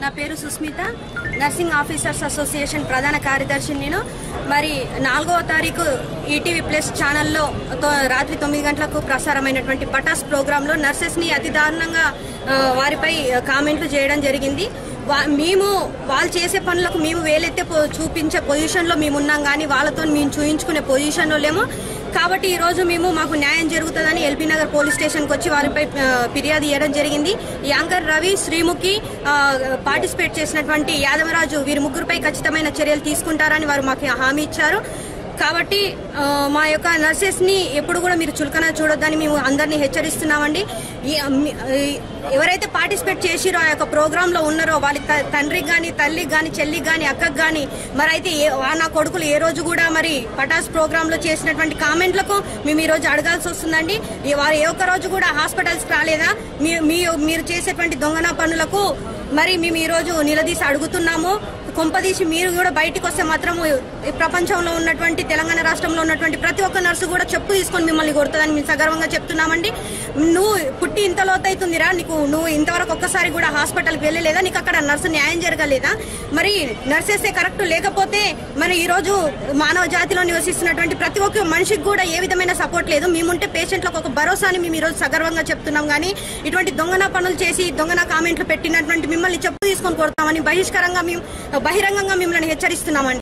నా పేరు Susmitha nursing officers association ప్రధాన కార్యదర్శిని నేను మరి నాలుగవ తారీఖు ఈటీవీ ప్లస్ ఛానల్లో తో- రాత్రి తొమ్మిది గంటలకు ప్రసారమైనటువంటి పటాస్ ప్రోగ్రాంలో నర్సెస్ని అతి దారుణంగా ఆ, వారిపై కామెంట్లు చేయడం జరిగింది వా- మేము వాళ్ళు చేసే పనులకు మేము వేలెత్తే పో- చూపించే పొజిషన్లో మేము ఉన్నాం కానీ వాళ్ళతో మేము చూయించుకునే పొజిషన్లో లేము కాబట్టి ఈ రోజు మేము మాకు న్యాయం జరుగుతుందని ఎల్బీ నగర్ పోలీస్ స్టేషన్కి వచ్చి వారిపై ఆ, ఫిర్యాదు చేయడం జరిగింది యాంకర్ రవి శ్రీముఖి ఆ, పార్టిసిపేట్ చేసినటువంటి యాదవరాజు వీరి ముగ్గురుపై ఖచ్చితమైన చర్యలు తీసుకుంటారని వారు మాకు హామీ ఇచ్చారు కాబట్టి ఆ, మా యొక్క నర్సెస్ ని ఎప్పుడు కూడా మీరు చులకన చూడొద్దని మేము అందరినీ హెచ్చరిస్తున్నామండి ఈ- మీ- ఈ ఎవరైతే పార్టిసిపేట్ చేసిరో ఆ యొక్క ప్రోగ్రామ్ లో ఉన్నారో వాళ్ళ త- తండ్రికి గాని తల్లికి గాని చెల్లికి గాని అక్కకి గాని మరి అయితే ఏ- ఆ నా కొడుకులు ఏ రోజు కూడా మరి పటాస్ ప్రోగ్రామ్ లో చేసినటువంటి కామెంట్లకు మేము ఈ రోజు అడగాల్సి వస్తుందండి ఈ వారు ఏ ఒక్క రోజు కూడా హాస్పిటల్స్ రాలేదా మీ- మీ మీరు చేసేటువంటి దొంగన పనులకు మరి మేము ఈ రోజు నిలదీసి అడుగుతున్నాము కొంపదీసి మీరు కూడా బయటికి వస్తే మాత్రం ఈ ప్రపంచంలో ఉన్నటువంటి తెలంగాణ రాష్ట్రంలో ఉన్నటువంటి ప్రతి ఒక్క నర్సు కూడా చెప్పు తీసుకొని మిమ్మల్ని కొడుతుందని మేము సగర్వంగా చెప్తున్నామండి నువ్వు పుట్టి ఇంత లోతైతుందిరా నీకు నువ్వు ఇంతవరకు ఒక్కసారి కూడా హాస్పిటల్కి వెళ్ళలేదా నీకు అక్కడ నర్సు న్యాయం జరగలేదా మరి నర్సెసే కరెక్ట్ లేకపోతే మరి ఈ రోజు మానవ జాతిలో నివసిస్తున్నటువంటి ప్రతి ఒక్క మనిషికి కూడా ఏ విధమైన సపోర్ట్ లేదు మేముంటే పేషెంట్లకు ఒక భరోసాని మేము ఈ రోజు సగర్వంగా చెప్తున్నాం కానీ ఇటువంటి దొంగన పనులు చేసి దొంగన కామెంట్లు పెట్టినటువంటి మిమ్మల్ని చెప్పు తీసుకొని కొడతామని బహిష్కరంగా మేము బహిరంగంగా మిమ్మల్ని హెచ్చరిస్తున్నామండి